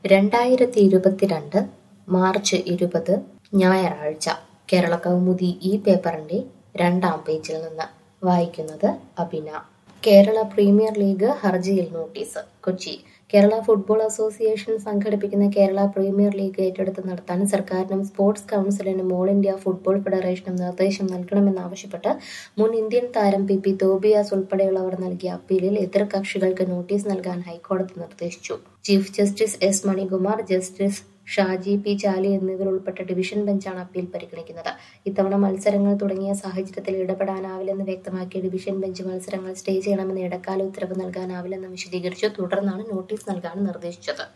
രണ്ടായിരത്തി ഇരുപത്തിരണ്ട് മാർച്ച് ഇരുപത് ഞായറാഴ്ച കേരള കൗമുദി ഈ പേപ്പറിന്റെ രണ്ടാം പേജിൽ നിന്ന് വായിക്കുന്നത് അബിന കേരള പ്രീമിയർ ലീഗ് ഹർജിയിൽ notice Kochi Kerala football association സംഘടിപ്പിക്കുന്ന കേരള പ്രീമിയർ ലീഗ് ഏറ്റെടുത്ത് നടത്താൻ സർക്കാരിനും സ്പോർട്സ് കൗൺസിലിനും ഓൾ ഇന്ത്യ ഫുട്ബോൾ ഫെഡറേഷനും നിർദ്ദേശം നൽകണമെന്നാവശ്യപ്പെട്ട് മുൻ ഇന്ത്യൻ താരം പി പി തോബിയാസ് ഉൾപ്പെടെയുള്ളവർ നൽകിയ അപ്പീലിൽ എതിർ കക്ഷികൾക്ക് നോട്ടീസ് നൽകാൻ ഹൈക്കോടതി നിർദ്ദേശിച്ചു chief justice S Manikumar justice Shaji P Chaly എന്നിവർ ഉൾപ്പെട്ട ഡിവിഷൻ ബെഞ്ചാണ് അപ്പീൽ പരിഗണിക്കുന്നത് ഇത്തവണ മത്സരങ്ങൾ തുടങ്ങിയ സാഹചര്യത്തിൽ ഇടപെടാനാവില്ലെന്ന് വ്യക്തമാക്കിയ ഡിവിഷൻ ബെഞ്ച് മത്സരങ്ങൾ സ്റ്റേ ചെയ്യണമെന്ന് ഇടക്കാല ഉത്തരവ് നൽകാനാവില്ലെന്ന് വിശദീകരിച്ചു തുടർന്നാണ് നോട്ടീസ് നൽകാൻ നിർദ്ദേശിച്ചത്